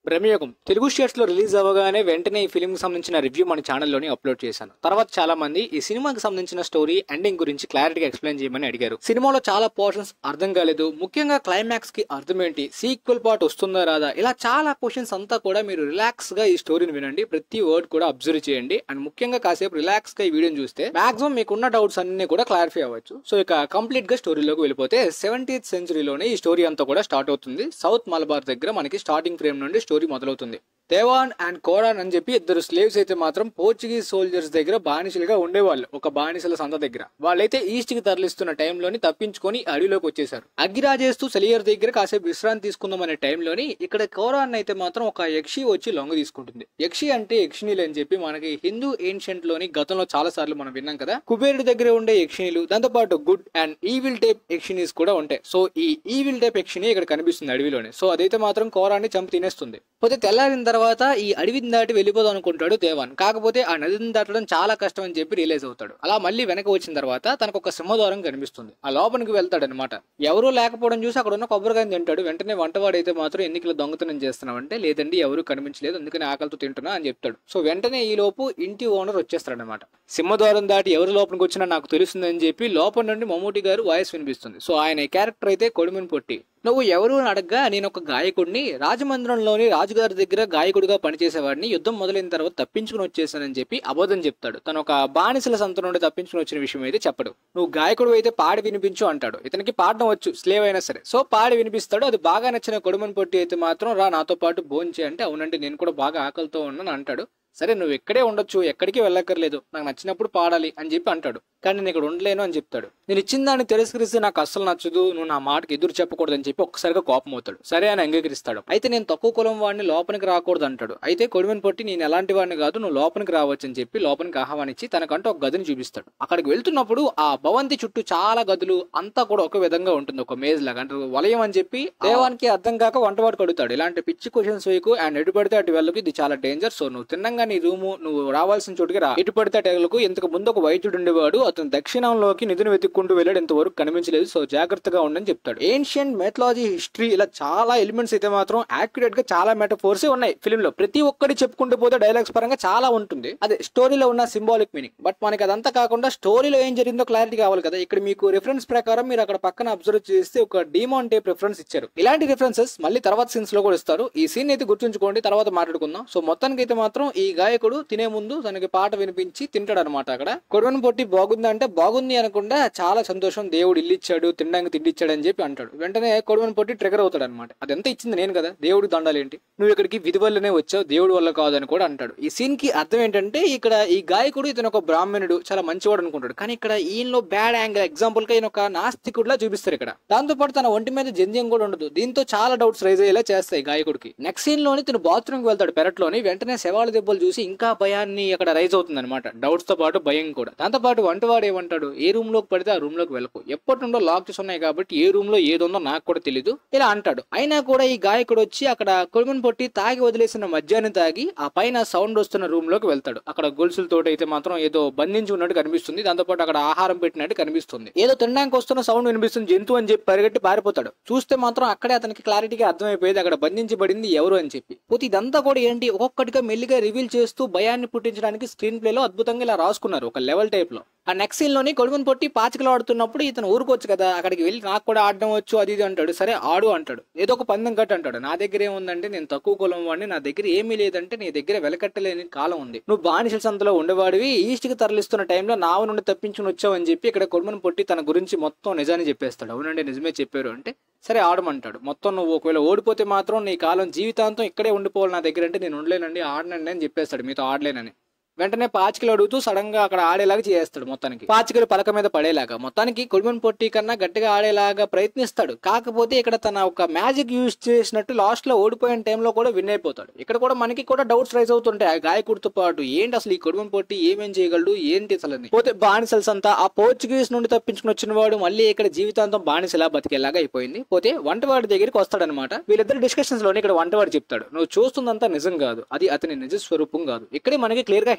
బ్రహ్మయోగం Telugu states లో release అవ్వగానే వెంటనే ఈ ఫిల్మ్ కి సంబంధించిన రివ్యూ మన ఛానల్లోని అప్లోడ్ చేశాను తర్వాత చాలా మంది ఈ సినిమాకి సంబంధించిన స్టోరీ ఎండింగ్ గురించి క్లారిటీగా ఎక్స్ప్లెయిన్ చేయమని అడిగారు సినిమాలో చాలా పోర్షన్స్ అర్థం కాలేదు ముఖ్యంగా క్లైమాక్స్ కి అర్థం ఏంటి సీక్వెల్ పార్ట్ వస్తుందా రాదా ఇలా చాలా క్వశ్చన్స్ అంతా కూడా మీరు రిలాక్స్ గా ఈ స్టోరీని వినండి ప్రతి వర్డ్ కూడా అబ్జర్వ్ చేయండి అండ్ ముఖ్యంగా కాసేపు రిలాక్స్ గా ఈ వీడియోని చూస్తే మాక్సిమం మీకున్న డౌట్స్ అన్ని కూడా క్లారిఫై అవ్వచ్చు సో ఇక కంప్లీట్ గా స్టోరీలోకి వెళ్ళిపోతే సెవెంటీత్ సెంచరీలోనే ఈ స్టోరీ అంతా కూడా స్టార్ట్ అవుతుంది సౌత్ మలబార్ దగ్గర మనకి స్టార్టింగ్ ఫ్రేమ్ నుండి స్టోరీ మొదలవుతుంది దేవాన్ అండ్ కోడాన్ అని చెప్పి ఇద్దరు స్లేవ్స్ అయితే మాత్రం పోర్చుగీస్ సోల్జర్స్ దగ్గర బానిసలుగా ఉండేవాళ్ళు ఒక బానిసల సంత దగ్గర వాళ్ళైతే ఈస్ట్ కి తరలిస్తున్న టైంలోని తప్పించుకొని అడవిలోకి వచ్చేసారు అగ్గిరాజేస్తూ సెలియర్ దగ్గర కాసేపు విశ్రాంతి తీసుకుందాం అనే టైంలోని ఇక్కడ కోరాన్ అయితే మాత్రం ఒక యక్షి వచ్చి లొంగ తీసుకుంటుంది యక్షి అంటే యక్షిణీలు అని చెప్పి మనకి హిందూ ఏన్షియంట్ లోని గతంలో చాలా సార్లు మనం విన్నాం కదా కుబేరుడి దగ్గర ఉండే యక్షిణీలు దాంతో పాటు గుడ్ అండ్ ఈవిల్ టైప్ యక్షినీస్ కూడా ఉంటాయి సో ఈ ఈవిల్ టైప్ యక్షిని ఇక్కడ కనిపిస్తుంది అడవిలోనే సో అదైతే మాత్రం కోరాన్ని చంపి తినేస్తుంది పోతే తెల్లారిన తర్వాత ఈ అడవిని దాటి వెళ్ళిపోదాం అనుకుంటాడు దేవాన్ కాకపోతే ఆ నదిని దాటడం చాలా కష్టం అని చెప్పి రియలైజ్ అవుతాడు అలా మళ్ళీ వెనక వచ్చిన తర్వాత తనకు ఒక సింహద్వారం కనిపిస్తుంది ఆ లోపలికి వెళ్తాడు అనమాట ఎవరూ లేకపోవడం చూసి అక్కడ ఉన్న కొబ్బరికాయని తింటాడు వెంటనే వంటవాడైతే మాత్రం ఎన్నికలు దొంగతనం చేస్తున్నావంటే లేదండి ఎవరు కనిపించలేదు అందుకని ఆకలితో తింటున్నా అని చెప్తాడు సో వెంటనే ఈ లోపు ఇంటి ఓనర్ వచ్చేస్తాడు అనమాట సింహద్వారం దాటి ఎవరి లోపలికి వచ్చినా నాకు తెలుస్తుందని చెప్పి లోపల నుండి మమ్మూటి గారు వాయిస్ వినిపిస్తుంది సో ఆయన క్యారెక్టర్ అయితే కొడుమిని పొట్టి నువ్వు ఎవరు అని అడగ్గా నేను ఒక గాయకుడిని రాజమందిరంలోని రాజుగారి దగ్గర గాయకుడిగా పనిచేసేవాడిని యుద్ధం మొదలైన తర్వాత తప్పించుకుని వచ్చేసానని చెప్పి అబద్ధం చెప్తాడు తను ఒక బానిసల సంత నుండి తప్పించుకుని వచ్చిన విషయం అయితే చెప్పడు నువ్వు గాయకుడు అయితే పాడి వినిపించు అంటాడు ఇతనికి పాడడం వచ్చు స్లేవ్ అయినా సరే సో పాడి వినిపిస్తాడు అది బాగా నచ్చిన కొడుమని పొట్టి అయితే మాత్రం రా నాతో పాటు భోంచే అంటే అవునండి నేను కూడా బాగా ఆకలితో ఉన్నాను అంటాడు సరే నువ్వు ఇక్కడే ఉండొచ్చు ఎక్కడికి వెళ్ళక్కర్లేదు నాకు నచ్చినప్పుడు పాడాలి అని చెప్పి అంటాడు కానీ నేను ఇక్కడ ఉండలేను అని చెప్తాడు నేను ఇచ్చిన దాన్ని తిరస్కరిస్తే నాకు అస్సలు నచ్చదు నువ్వు నా మాటకి ఎదురు చెప్పకూడదని చెప్పి ఒక్కసారిగా కోపం అవుతాడు సరే అని అంగీకరిస్తాడు అయితే నేను తక్కువ కులం వాడిని లోపలికి రాకూడదు అంటాడు అయితే కొడివని పొట్టి నేను ఎలాంటి వాడిని కాదు నువ్వు లోపలికి రావచ్చు అని చెప్పి లోపలికి ఆహ్వానించి తనకంటూ ఒక గదిని చూపిస్తాడు అక్కడికి వెళ్తున్నప్పుడు ఆ భవంతి చుట్టూ చాలా గదులు అంతా కూడా ఒక విధంగా ఉంటుంది ఒక మేజ్ లాగా అంటే వలయం అని చెప్పి దేవానికి అర్థం కాక వంటవాడు కడుగుతాడు ఇలాంటి పిచ్చి క్వశ్చన్స్ వేయకు అండ్ ఎటు పడితే అటు వెళ్ళకు ఇది చాలా డేంజర్ సో నువ్వు తిన్నంగా నీ రూము నువ్వు రావాల్సిన చోటుకి రా ఎటు పడితే అటు వెళ్ళకు ఇంతకు ముందు ఒక వైద్యుడు ఉండేవాడు అతను దక్షిణంలోకి నిధిని వెతుక్కుంటూ వెళ్ళాడు ఇంతవరకు కనిపించలేదు సో జాగ్రత్తగా ఉండని చెప్తాడు ఏన్షియంట్ మెథలాజీ హిస్టరీ ఇలా చాలా ఎలిమెంట్స్ అయితే మాత్రం యాక్యురేట్ గా చాలా మెటఫోర్స్ ఉన్నాయి ఫిల్మ్ లో ప్రతి ఒక్కటి చెప్పుకుంటూ పోతే డైలాగ్స్ పరంగా చాలా ఉంటుంది అదే స్టోరీలో ఉన్న సింబాలిక్ మీనింగ్ బట్ మనకి అదంతా కాకుండా స్టోరీలో ఏం జరిగిందో క్లారిటీ కావాలి కదా ఇక్కడ మీకు రిఫరెన్స్ ప్రకారం మీరు అక్కడ పక్కన అబ్జర్వ్ చేస్తే ఒక డిమాన్ టైప్ రిఫరెన్స్ ఇచ్చారు ఇలాంటి రిఫరెన్సెస్ మళ్ళీ తర్వాత సీన్స్ లో కూడా ఇస్తారు ఈ సీన్ అయితే గుర్తుంచుకోండి తర్వాత మాట్లాడుకుందాం సో మొత్తానికి అయితే మాత్రం ఈ గాయకుడు తినే ముందు తనకి పాట వినిపించి తింటాడు అనమాట అక్కడ కొడువని పొట్టి బాగుందా అంటే బాగుంది అనకుండా చాలా సంతోషం దేవుడు ఇల్లు ఇచ్చాడు తినడానికి తిండి ఇచ్చాడు అని చెప్పి అంటాడు వెంటనే కొడువని పొట్టి ట్రిగర్ అవుతాడు అనమాట అదంతా ఇచ్చింది నేను కదా దేవుడికి దండాలు ఏంటి నువ్వు ఇక్కడికి విధి వల్లనే వచ్చావు దేవుడి వల్ల కాదు అని కూడా అంటాడు ఈ సీన్ కి అర్థం ఏంటంటే ఇక్కడ ఈ గాయకుడు ఇతను ఒక బ్రాహ్మణుడు చాలా మంచివాడు అనుకుంటాడు కానీ ఇక్కడ ఈయనలో బ్యాడ్ యాంగిల్ ఎగ్జాంపుల్ గా ఈయన ఒక నాస్తికుడిలా చూపిస్తారు ఇక్కడ దాంతో పాటు తన ఒంటి మీద జంధ్యం కూడా ఉండదు దీంతో చాలా డౌట్స్ రైజ్ అయ్యేలా చేస్తాయి గాయకుడికి నెక్స్ట్ సీన్ లోని తను బాత్రూమ్ కి వెళ్తాడు పెరట్లోని వెంటనే శవాల దెబ్బలు చూసి ఇంకా భయాన్ని అక్కడ రైజ్ అవుతుంది అనమాట డౌట్స్ తో పాటు భయం కూడా దాంతో పాటు వంటవాడు ఏమంటాడు ఏ రూమ్ లోకి పడితే ఆ రూమ్ లోకి వెళ్ళకు ఎప్పటి నుండో లాక్స్ ఉన్నాయి కాబట్టి ఏ రూమ్ లో ఏది ఉందో నాకు కూడా తెలియదు ఇలా అంటాడు అయినా కూడా ఈ గాయకుడు వచ్చి అక్కడ కొడుకుని పొట్టి తాగి వదిలేసిన మద్యాన్ని తాగి ఆ పైన సౌండ్ వస్తున్న రూమ్ లోకి వెళ్తాడు అక్కడ గొలుసులతో అయితే మాత్రం ఏదో బంధించి ఉన్నట్టు కనిపిస్తుంది దాంతో పాటు అక్కడ ఆహారం పెట్టినట్టు కనిపిస్తుంది ఏదో తినడానికి వస్తున్న సౌండ్ వినిపిస్తుంది జంతువు అని చెప్పి పరిగెట్టి పారిపోతాడు చూస్తే మాత్రం అక్కడే అతనికి క్లారిటీగా అర్థమైపోయేది అక్కడ బంధించబడింది ఎవరు అని చెప్పి పోతే ఇదంతా కూడా ఏంటి ఒక్కొక్కటిగా మెల్లిగా రివీల్ చేస్తూ భయాన్ని పుట్టించడానికి స్క్రీన్ ప్లే లో అద్భుతంగా ఇలా రాసుకున్నారు ఒక లెవెల్ టైప్ లో ఆ నెక్స్ట్ సీన్ లోని కొడుకుని పొట్టి పాచికలు ఆడుతున్నప్పుడు ఇతను ఊరుకోవచ్చు కదా అక్కడికి వెళ్ళి నాకు కూడా ఆడడం వచ్చు అది ఇది అంటాడు సరే ఆడు అంటాడు ఏదో ఒక పందెం కట్టు అంటాడు నా దగ్గర ఏముందంటే నేను తక్కువ కులం వాడిని నా దగ్గర ఏమీ లేదంటే నీ దగ్గర వెలకట్టలేని కాలం ఉంది నువ్వు బానిసల సంతలో ఉండేవాడివి ఈస్ట్ కి తరలిస్తున్న టైంలో నావ నుండి తప్పించుకుని వచ్చావు అని చెప్పి ఇక్కడ కొడుకుని పొట్టి తన గురించి మొత్తం నిజాన్ని చెప్పేస్తాడు అవునండి నిజమే చెప్పారు అంటే సరే ఆడమంటాడు మొత్తం నువ్వు ఒకవేళ ఓడిపోతే మాత్రం నీ కాలం జీవితాంతం ఇక్కడే ఉండిపోవాలి నా దగ్గర అంటే నేను ఉండలేనండి ఆడనండి అని చెప్పేస్తాడు మీతో ఆడలేనని వెంటనే పాచికలు అడుగుతూ సడన్ గా అక్కడ ఆడేలాగా చేస్తాడు మొత్తానికి పాచికలు పలక మీద పడేలాగా మొత్తానికి కొడుమన్ పొట్టి కన్నా గట్టిగా ఆడేలాగా ప్రయత్నిస్తాడు కాకపోతే ఇక్కడ తన ఒక మ్యాజిక్ యూజ్ చేసినట్టు లాస్ట్ లో ఓడిపోయిన టైంలో కూడా విన్ అయిపోతాడు ఇక్కడ కూడా మనకి కూడా డౌట్స్ రైజ్ అవుతుంటాయి ఆ గాయకుడితో పాటు ఏంటి అసలు ఈ కొడుమన్ పొట్టి ఏమేం చేయగలడు ఏంటి అసలు అని. పోతే బానిసల్స్ అంతా ఆ పోర్చుగీస్ నుండి తప్పించుకుని వచ్చిన వాడు మళ్ళీ ఇక్కడ జీవితాంతం బానిసలా బతికేలాగా అయిపోయింది పోతే వంటవాడి దగ్గరికి వస్తాడనమాట వీళ్ళిద్దరు డిస్కషన్స్ లోనే ఇక్కడ వంటవాడు చెప్తాడు నువ్వు చూస్తుందంతా నిజం కాదు అది అతని నిజ స్వరూపం కాదు ఇక్కడే మనకి క్లియర్ గా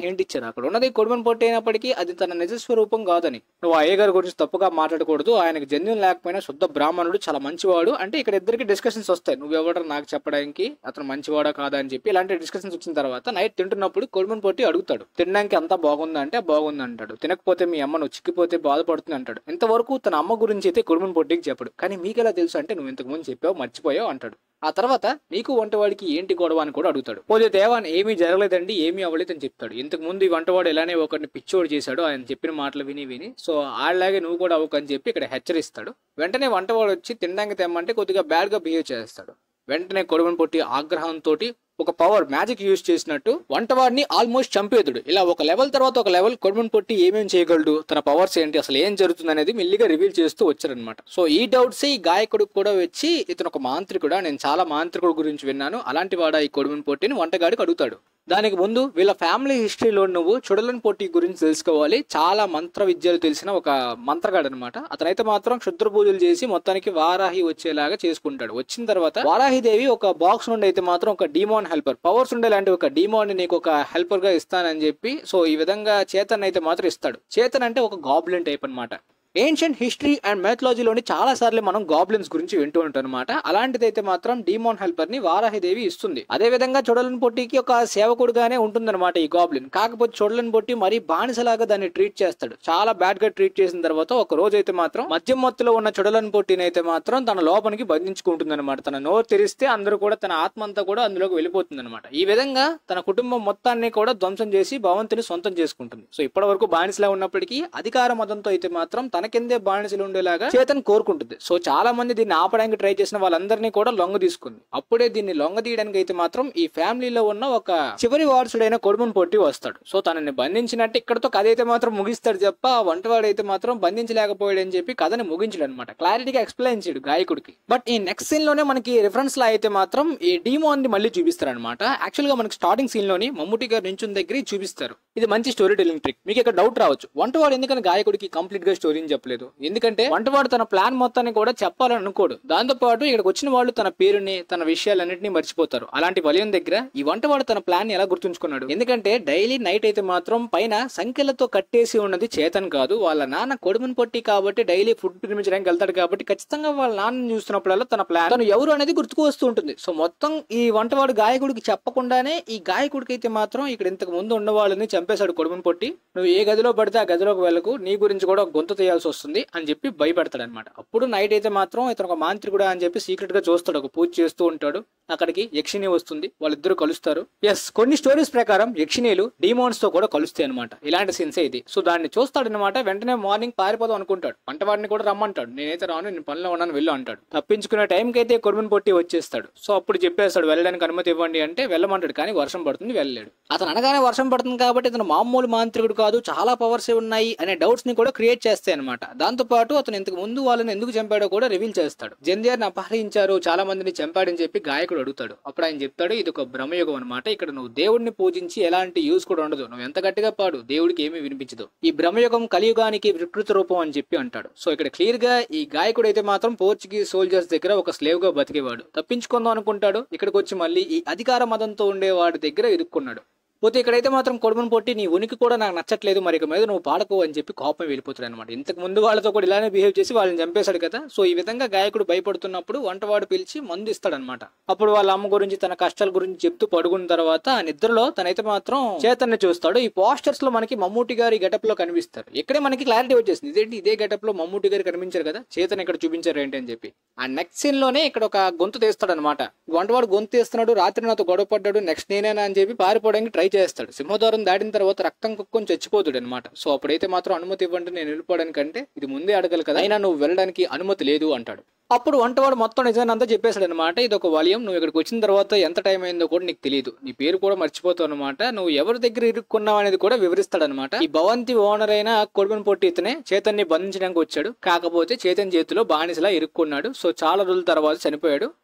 హింట్ ఇచ్చారు అక్కడ ఉన్నది కొడుమన్ పొట్టి అయినప్పటికీ అది తన నిజ స్వరూపం కాదని నువ్వు ఆ అయ్యగారి గురించి తప్పుగా మాట్లాడకూడదు ఆయనకు జన్యుం లేకపోయినా శుద్ధ బ్రాహ్మణుడు చాలా మంచివాడు అంటే ఇక్కడ ఇద్దరికి డిస్కషన్స్ వస్తాయి నువ్వెవడరు నాకు చెప్పడానికి అతను మంచివాడా కాదా అని చెప్పి ఇలాంటి డిస్కషన్స్ వచ్చిన తర్వాత నైట్ తింటున్నప్పుడు కొడుమన్ పొట్టి అడుగుతాడు తినడానికి అంతా బాగుందా అంటే బాగుంది అంటాడు తినకపోతే మీ అమ్మ నువ్వు చిక్కిపోతే బాధపడుతుంది అంటాడు ఇంతవరకు తన అమ్మ గురించి అయితే కొడుమన్ పొట్టికి చెప్పడు కానీ మీకు ఎలా తెలుసు అంటే నువ్వు ఇంతకు ముందు చెప్పావు మర్చిపోయావు అంటాడు ఆ తర్వాత నీకు వంటవాడికి ఏంటి గొడవ అని కూడా అడుగుతాడు పోతే దేవాన్ ఏమీ జరగలేదండి ఏమీ అవ్వలేదు అని చెప్తాడు ఇంతకు ముందు ఈ వంటవాడు ఇలానే ఒకరిని పిచ్చోడు చేశాడు ఆయన చెప్పిన మాటలు విని విని సో ఆడలాగే నువ్వు కూడా అవ్వకు అని చెప్పి ఇక్కడ హెచ్చరిస్తాడు వెంటనే వంటవాడు వచ్చి తినడానికి తెమ్మంటే కొద్దిగా బ్యాడ్ గా బిహేవ్ చేస్తాడు వెంటనే కొడుకుని పొట్టి ఆగ్రహంతో ఒక పవర్ మ్యాజిక్ యూజ్ చేసినట్టు వంటవాడిని ఆల్మోస్ట్ చంపేదుడు ఇలా ఒక లెవెల్ తర్వాత ఒక లెవెల్ కొడుకుని పొట్టి ఏమేం చేయగలడు తన పవర్స్ ఏంటి అసలు ఏం జరుగుతుంది అనేది మెల్లిగా రివీల్ చేస్తూ వచ్చారనమాట సో ఈ డౌట్స్ ఈ గాయకుడికి కూడా వచ్చి ఇతను ఒక మాంత్రికుడా నేను చాలా మాంత్రికుడు గురించి విన్నాను అలాంటి వాడా ఈ కొడుకుని పొట్టిని వంటగాడికి అడుగుతాడు దానికి ముందు వీళ్ళ ఫ్యామిలీ హిస్టరీలో నువ్వు చుడలని పొట్టి గురించి తెలుసుకోవాలి చాలా మంత్ర విద్యలు తెలిసిన ఒక మంత్రగాడు అనమాట అతనైతే మాత్రం క్షుద్ర పూజలు చేసి మొత్తానికి వారాహి వచ్చేలాగా చేసుకుంటాడు వచ్చిన తర్వాత వారాహి దేవి ఒక బాక్స్ నుండి అయితే మాత్రం ఒక డిమాన్ హెల్పర్ పవర్స్ ఉండే లాంటి ఒక డిమాన్ నీకు ఒక హెల్పర్ గా ఇస్తానని చెప్పి సో ఈ విధంగా చేతన్ అయితే మాత్రం ఇస్తాడు చేతన్ అంటే ఒక గాబ్లిన్ టైప్ అన్నమాట ఏన్షియంట్ హిస్టరీ అండ్ మైథలాజీలోని చాలా సార్లు మనం గాబ్లిన్స్ గురించి వింటూ ఉంటాం అనమాట అలాంటిదైతే మాత్రం డీమాన్ హెల్పర్ ని వారాహిదేవి ఇస్తుంది అదే విధంగా చూడలని పొట్టికి ఒక సేవకుడుగానే ఉంటుందన్నమాట ఈ గాబ్లిన్ కాకపోతే చూడలని పొట్టి మరీ బానిసలాగా దాన్ని ట్రీట్ చేస్తాడు చాలా బ్యాడ్ గా ట్రీట్ చేసిన తర్వాత ఒక రోజు అయితే మాత్రం మద్యం మత్తులో ఉన్న చూడలని పొట్టిని అయితే మాత్రం తన లోపలికి బంధించుకుంటుంది అనమాట తన నోరు తెరిస్తే అందరూ కూడా తన ఆత్మ అంతా కూడా అందులోకి వెళ్ళిపోతుంది అనమాట ఈ విధంగా తన కుటుంబం మొత్తాన్ని కూడా ధ్వంసం చేసి భవంతిని సొంతం చేసుకుంటుంది సో ఇప్పటి వరకు బానిసలా ఉన్నప్పటికీ అధికార మతంతో అయితే మాత్రం తన కిందే బానిసలు ఉండేలాగా చేతన్ కోరుకుంటుంది సో చాలా మంది దీన్ని ఆపడానికి ట్రై చేసిన వాళ్ళందరినీ కూడా లొంగ తీసుకుంది అప్పుడే దీన్ని లొంగ తీయడానికి అయితే మాత్రం ఈ ఫ్యామిలీలో ఉన్న ఒక చివరి వారసుడైన కొడుకుని పొట్టి వస్తాడు సో తనని బంధించినట్టు ఇక్కడతో కథ అయితే మాత్రం ముగిస్తాడు చెప్ప ఆ వంటవాడు అయితే మాత్రం బంధించలేకపోయాడు అని చెప్పి కథని ముగించడు అనమాట క్లారిటీగా ఎక్స్ప్లెయిన్ చేయడు గాయకుడికి బట్ ఈ నెక్స్ట్ సీన్ లోనే మనకి రిఫరెన్స్ లా అయితే మాత్రం ఈ డీమోన్ ని మళ్ళీ చూపిస్తారు అనమాట యాక్చువల్ గా మనకి స్టార్టింగ్ సీన్ లోని మమ్ముటి గారు నించున్న దగ్గర చూపిస్తారు ఇది మంచి స్టోరీ టెలింగ్ ట్రిక్ మీకు ఇక్కడ డౌట్ రావచ్చు వంటవాడు ఎందుకని గాయకుడికి కంప్లీట్ గా స్టోరీని చెప్పలేదు ఎందుకంటే వంటవాడు తన ప్లాన్ మొత్తాన్ని కూడా చెప్పాలని అనుకోడు దాంతో పాటు ఇక్కడికి వచ్చిన వాళ్ళు తన పేరుని తన విషయాలన్నింటినీ మర్చిపోతారు అలాంటి వలయం దగ్గర ఈ వంటవాడు తన ప్లాన్ ఎలా గుర్తుంచుకున్నాడు ఎందుకంటే డైలీ నైట్ అయితే మాత్రం పైన సంఖ్యలతో కట్టేసి ఉన్నది చేతన్ కాదు వాళ్ళ నాన్న కొడుకుని పొట్టి కాబట్టి డైలీ ఫుడ్ నిర్మించడానికి వెళ్తాడు కాబట్టి ఖచ్చితంగా వాళ్ళ నాన్న చూస్తున్నప్పుడల్లా తన ప్లాన్ తను ఎవరు అనేది గుర్తుకు వస్తూ ఉంటుంది సో మొత్తం ఈ వంటవాడు గాయకుడికి చెప్పకుండానే ఈ గాయకుడికి అయితే మాత్రం ఇక్కడ ఇంతకు ముందు ఉన్న వాళ్ళని చంపేశాడు కొడుకుని పొట్టి నువ్వు ఏ గదిలో పడితే ఆ గదిలోకి వెళ్ళకు నీ గురించి కూడా ఒక గొంతు తీయాల్సి వస్తుంది అని చెప్పి భయపెడతాడు అనమాట అప్పుడు నైట్ అయితే మాత్రం ఇతను ఒక మాంత్రికుడా అని చెప్పి సీక్రెట్ గా చూస్తాడు ఒక పూజ చేస్తూ ఉంటాడు అక్కడికి యక్షిణి వస్తుంది వాళ్ళిద్దరు కలుస్తారు ఎస్ కొన్ని స్టోరీస్ ప్రకారం యక్షిణీలు డిమోన్స్ తో కూడా కలుస్తాయి అనమాట ఇలాంటి సీన్సే ఇది సో దాన్ని చూస్తాడు అనమాట వెంటనే మార్నింగ్ పారిపోదాం అనుకుంటాడు వంటవాడిని కూడా రమ్మంటాడు నేనైతే రాను నేను పనిలో ఉన్నాను వెళ్ళు అంటాడు తప్పించుకునే టైంకి అయితే కొడుకుని పొట్టి వచ్చేస్తాడు సో అప్పుడు చెప్పేస్తాడు వెళ్ళడానికి అనుమతి ఇవ్వండి అంటే వెళ్ళమంటాడు కానీ వర్షం పడుతుంది వెళ్ళలేడు అతను అనగానే వర్షం పడుతుంది కాబట్టి ఇతను మామూలు మాంత్రికుడు కాదు చాలా పవర్స్ ఉన్నాయి అనే డౌట్స్ ని కూడా క్రియేట్ చేస్తాయి అనమాట దాంతో పాటు అతను ఇంతకు ముందు వాళ్ళని ఎందుకు చంపాడో కూడా రివీల్ చేస్తాడు జంధ్యార్ని అపహరించారు చాలా మందిని చంపాడని చెప్పి గాయకుడు అడుగుతాడు అప్పుడు ఆయన చెప్తాడు ఇది ఒక భ్రమయుగం అనమాట ఇక్కడ నువ్వు దేవుడిని పూజించి ఎలాంటి యూస్ కూడా ఉండదు నువ్వు ఎంత గట్టిగా పాడు దేవుడికి ఏమీ వినిపించదు ఈ భ్రమయుగం కలియుగానికి వికృత రూపం అని చెప్పి అంటాడు సో ఇక్కడ క్లియర్ గా ఈ గాయకుడు అయితే మాత్రం పోర్చుగీస్ సోల్జర్స్ దగ్గర ఒక స్లేవ్ గా బతికేవాడు తప్పించుకుందాం అనుకుంటాడు ఇక్కడికి వచ్చి మళ్ళీ ఈ అధికార మతంతో ఉండేవాడి దగ్గర ఇరుక్కున్నాడు పోతే ఇక్కడైతే మాత్రం కొడుకుని పొట్టి నీ ఉనికి కూడా నాకు నచ్చట్లేదు మరి ఇక మీద నువ్వు పాడకు అని చెప్పి కోపం వెళ్ళిపోతాడు అనమాట ఇంతకు ముందు వాళ్ళతో కూడా ఇలానే బిహేవ్ చేసి వాళ్ళని చంపేశాడు కదా సో ఈ విధంగా గాయకుడు భయపడుతున్నప్పుడు వంటవాడు పిలిచి మందు ఇస్తాడనమాట అప్పుడు వాళ్ళ అమ్మ గురించి తన కష్టాల గురించి చెప్తూ పడుకున్న తర్వాత ఆ నిద్రలో తనైతే మాత్రం చేతన్ని చూస్తాడు ఈ పోస్టర్స్ లో మనకి మమ్మూటి గారి గెటప్ లో కనిపిస్తారు ఇక్కడే మనకి క్లారిటీ వచ్చేసింది ఇదేంటి ఇదే గెటప్ లో మమ్మూటి గారు కనిపించారు కదా చేతన్ ఇక్కడ చూపించారు ఏంటి అని చెప్పి ఆ నెక్స్ట్ సీన్ లోనే ఇక్కడ ఒక గొంతు తీస్తాడు అనమాట వంటవాడు గొంతు తీస్తున్నాడు రాత్రి నాతో గొడవ పడ్డాడు నెక్స్ట్ నేనేనా అని చెప్పి పారిపోవడానికి ట్రై చేస్తాడు సింహద్వారం దాటిన తర్వాత రక్తం కుక్కొని చచ్చిపోతాడు అనమాట సో అప్పుడైతే మాత్రం అనుమతి ఇవ్వండి నేను వెళ్ళిపోవడానికి అంటే ఇది ముందే అడగలు కదా అయినా నువ్వు వెళ్ళడానికి అనుమతి లేదు అంటాడు అప్పుడు వంటవాడు మొత్తం నిజాన్ని అంతా చెప్పేశాడు అనమాట ఇది ఒక వలయం నువ్వు ఇక్కడికి వచ్చిన తర్వాత ఎంత టైం అయిందో కూడా నీకు తెలియదు నీ పేరు కూడా మర్చిపోతావు అనమాట నువ్వు ఎవరి దగ్గర ఇరుక్కున్నావు అనేది కూడా వివరిస్తాడనమాట ఈ భవంతి ఓనర్ అయిన కొడుకుని పొట్టి ఇతనే చేతన్ని బంధించడానికి వచ్చాడు కాకపోతే చేతన్ చేతిలో బానిసలా ఇరుక్కున్నాడు సో చాలా రోజుల తర్వాత చనిపోయాడు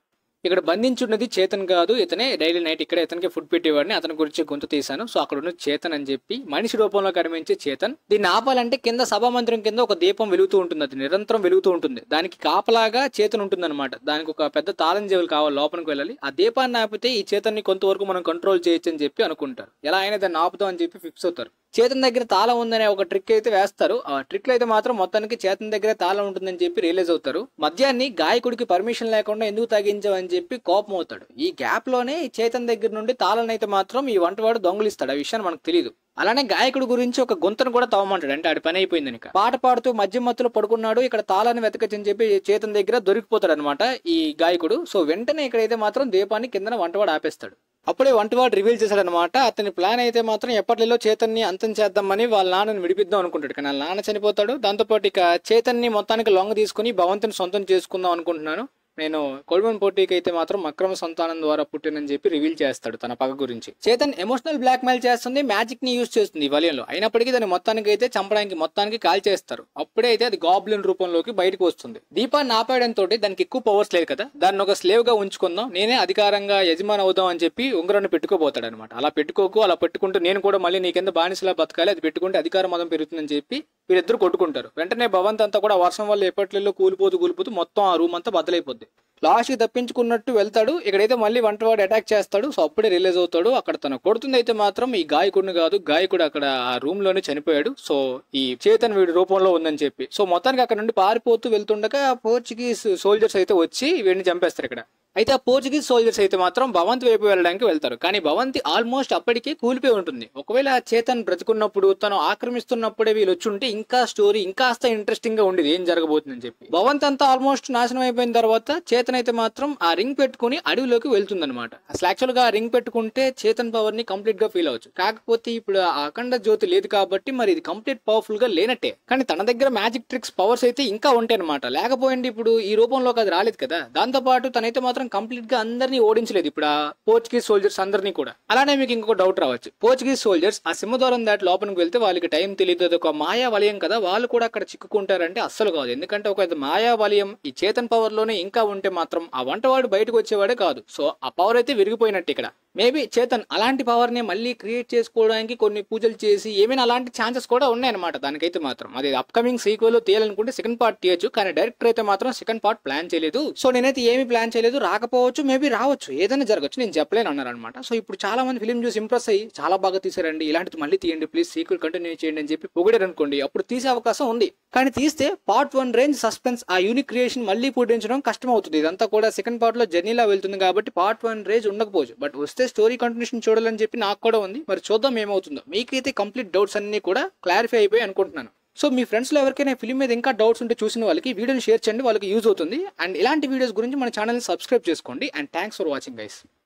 ఇక్కడ బంధించున్నది చేతన్ కాదు ఇతనే డైలీ నైట్ ఇక్కడ ఇతనికి ఫుడ్ పెట్టేవాడిని అతని గురించి గొంతు తీశాను సో అక్కడ ఉన్న చేతన్ అని చెప్పి మనిషి రూపంలో కనిపించే చేతన్ దీన్ని ఆపాలంటే కింద సభామందిరం కింద ఒక దీపం వెలుగుతూ ఉంటుంది అది నిరంతరం వెలుగుతూ ఉంటుంది దానికి కాపలాగా చేతన్ ఉంటుంది అనమాట దానికి ఒక పెద్ద తాళం చెవులు కావాలి లోపలికి వెళ్ళాలి ఆ దీపాన్ని ఆపితే ఈ చేతన్ని కొంతవరకు మనం కంట్రోల్ చేయొచ్చు అని చెప్పి అనుకుంటారు ఎలా అయినా దాన్ని ఆపుతాం అని చెప్పి ఫిక్స్ అవుతారు చేతన్ దగ్గర తాళం ఉందనే ఒక ట్రిక్ అయితే వేస్తారు ఆ ట్రిక్ అయితే మాత్రం మొత్తానికి చేతన్ దగ్గర తాళం ఉంటుందని చెప్పి రియలైజ్ అవుతారు మద్యాన్ని గాయకుడికి పర్మిషన్ లేకుండా ఎందుకు తాగించావని చెప్పి కోపం అవుతాడు ఈ గ్యాప్ లోనే ఈ చేతన్ దగ్గర నుండి తాళం అయితే మాత్రం ఈ వంటవాడు దొంగలిస్తాడు ఆ విషయాన్ని మనకు తెలియదు అలానే గాయకుడి గురించి ఒక గొంతును కూడా తవ్వమంటాడు అంటే ఆడి పని అయిపోయింది ఇక పాట పాడుతూ మధ్య మత్తులో పడుకున్నాడు ఇక్కడ తాళాన్ని వెతకచ్చని చెప్పి చేతన్ దగ్గర దొరికిపోతాడు అనమాట ఈ గాయకుడు సో వెంటనే ఇక్కడైతే మాత్రం దీపాన్ని కిందన వంటవాడు ఆపేస్తాడు అప్పుడే వంటవాడు రివీల్ చేశాడనమాట అతని ప్లాన్ అయితే మాత్రం ఎప్పటిలో చేతన్ని అంతం చేద్దామని వాళ్ళ నాన్నని విడిపిద్దాం అనుకుంటాడు కానీ వాళ్ళ నాన్న చనిపోతాడు దాంతోపాటు ఇక చేతన్ని మొత్తానికి లొంగ తీసుకుని భవంతిని సొంతం చేసుకుందాం అనుకుంటున్నాను నేను కొల్వన్ పోటీకి అయితే మాత్రం అక్రమ సంతానం ద్వారా పుట్టినని చెప్పి రివీల్ చేస్తాడు తన పగ గురించి చేతన్ ఎమోషనల్ బ్లాక్ మెయిల్ చేస్తుంది మ్యాజిక్ ని యూజ్ చేస్తుంది ఈ వలయంలో అయినప్పటికీ దాన్ని మొత్తానికి అయితే చంపడానికి మొత్తానికి కాల్ చేస్తారు అప్పుడే అయితే అది గాబ్లిన్ రూపంలోకి బయటకు వస్తుంది దీపాన్ని ఆపేయడంతో దానికి ఎక్కువ పవర్స్ లేదు కదా దాన్ని ఒక స్లేవ్ గా ఉంచుకుందాం నేనే అధికారంగా యజమాని అవుదాం అని చెప్పి ఉంగరాన్ని పెట్టుకోబోతాడు అనమాట అలా పెట్టుకోకు అలా పెట్టుకుంటూ నేను కూడా మళ్ళీ నీ కింద బానిసలా బతకాలి అది పెట్టుకుంటే అధికార మదం పెరుగుతుందని చెప్పి వీరిద్దరు కొట్టుకుంటారు వెంటనే భవంత్ అంతా కూడా వర్షం వల్ల ఎప్పట్లో కూలిపోతూ కూలిపోతూ మొత్తం ఆ రూమ్ అంతా బద్దలైపోద్ది లాస్ట్ కి తప్పించుకున్నట్టు వెళ్తాడు ఇక్కడైతే మళ్ళీ వంటవాడు అటాక్ చేస్తాడు సో అప్పుడే రిలీజ్ అవుతాడు అక్కడ తన కొడుతుంది అయితే మాత్రం ఈ గాయకుడిని కాదు గాయకుడు అక్కడ ఆ రూమ్ లోనే చనిపోయాడు సో ఈ చేతన్ వీడి రూపంలో ఉందని చెప్పి సో మొత్తానికి అక్కడ నుండి పారిపోతూ వెళ్తుండగా పోర్చుగీస్ సోల్జర్స్ అయితే వచ్చి వీడిని చంపేస్తారు ఇక్కడ అయితే ఆ పోర్చుగీస్ సోల్జర్స్ అయితే మాత్రం భవంతి వైపు వెళ్ళడానికి వెళ్తారు కానీ భవంతి ఆల్మోస్ట్ అప్పటికే కూలిపోయి ఉంటుంది ఒకవేళ చేతన్ బ్రతుకున్నప్పుడు తను ఆక్రమిస్తున్నప్పుడే వీళ్ళు వచ్చి ఉంటే ఇంకా స్టోరీ ఇంకాస్త ఇంట్రెస్టింగ్ గా ఉండేది ఏం జరగబోతుందని చెప్పి భవంతి అంతా ఆల్మోస్ట్ నాశనం అయిపోయిన తర్వాత చేతన్ అయితే మాత్రం ఆ రింగ్ పెట్టుకుని అడవిలోకి వెళ్తుంది అనమాట అసలు యాక్చువల్ గా ఆ రింగ్ పెట్టుకుంటే చేతన్ పవర్ ని కంప్లీట్ గా ఫీల్ అవచ్చు కాకపోతే ఇప్పుడు ఆ అఖండ జ్యోతి లేదు కాబట్టి మరి ఇది కంప్లీట్ పవర్ఫుల్ గా లేనట్టే కానీ తన దగ్గర మ్యాజిక్ ట్రిక్స్ పవర్స్ అయితే ఇంకా ఉంటాయి అనమాట లేకపోయింది ఇప్పుడు ఈ రూపంలోకి అది రాలేదు కదా దాంతో పాటు తనైతే మాత్రం కంప్లీట్ గా అందరినీ ఓడించలేదు ఇప్పుడు ఆ పోర్చుగీస్ సోల్జర్స్ అందరినీ కూడా అలానే మీకు ఇంకొక డౌట్ రావచ్చు పోర్చుగీస్ సోల్జర్స్ ఆ సింహద్వారం దాటి లోపలికి వెళ్తే వాళ్ళకి టైం తెలియదు అది ఒక మాయా వలయం కదా వాళ్ళు కూడా అక్కడ చిక్కుకుంటారంటే అస్సలు కాదు ఎందుకంటే ఒక మాయా వలయం ఈ చేతన్ పవర్ లోనే ఇంకా ఉంటే మాత్రం ఆ వంటవాడు బయటకు వచ్చేవాడే కాదు సో ఆ పవర్ అయితే విరిగిపోయినట్టు ఇక్కడ మేబీ చేతన్ అలాంటి పవర్ ని మళ్ళీ క్రియేట్ చేసుకోవడానికి కొన్ని పూజలు చేసి ఏమైనా అలాంటి ఛాన్సెస్ కూడా ఉన్నాయన్నమాట దానికైతే మాత్రం అది అప్కమింగ్ సీక్వెల్ తీయాలనుకుంటే సెకండ్ పార్ట్ తీయచ్చు కానీ డైరెక్టర్ అయితే మాత్రం సెకండ్ పార్ట్ ప్లాన్ చేయలేదు సో నేనైతే ఏమి ప్లాన్ చేయలేదు రాకపోవచ్చు మేబీ రావచ్చు ఏదైనా జరగచ్చు నేను చెప్పలేను అన్నారు అనమాట సో ఇప్పుడు చాలా మంది ఫిలిం చూసి ఇంప్రెస్ అయ్యి చాలా బాగా తీసారండి ఇలాంటిది మళ్ళీ తీయండి ప్లీజ్ సీక్వెల్ కంటిన్యూ చేయండి అని చెప్పి పొగిడారు అనుకోండి అప్పుడు తీసే అవకాశం ఉంది కానీ తీస్తే పార్ట్ వన్ రేంజ్ సస్పెన్స్ ఆ యూనిక్ క్రియేషన్ మళ్ళీ పుట్టించడం కష్టం అవుతుంది ఇదంతా కూడా సెకండ్ పార్ట్ లో జర్నీలా వెళ్తుంది కాబట్టి పార్ట్ వన్ రేంజ్ ఉండకపోవచ్చు బట్ వస్తే స్టోరీ కంటిన్యూషన్ చూడాలని చెప్పి నాకు కూడా ఉంది మరి చూద్దాం ఏమవుతుందో మీకైతే కంప్లీట్ డౌట్స్ అన్ని కూడా క్లారిఫై అయిపోయి అనుకుంటున్నాను సో మీ ఫ్రెండ్స్లో ఎవరికైనా ఫిలిం మీద ఇంకా డౌట్స్ ఉంటే చూసిన వాళ్ళకి వీడియోని షేర్ చేయండి వాళ్ళకి యూజ్ అవుతుంది అండ్ ఇలాంటి వీడియోస్ గురించి మన ఛానల్ని సబ్స్క్రైబ్ చేసుకోండి and thanks for watching guys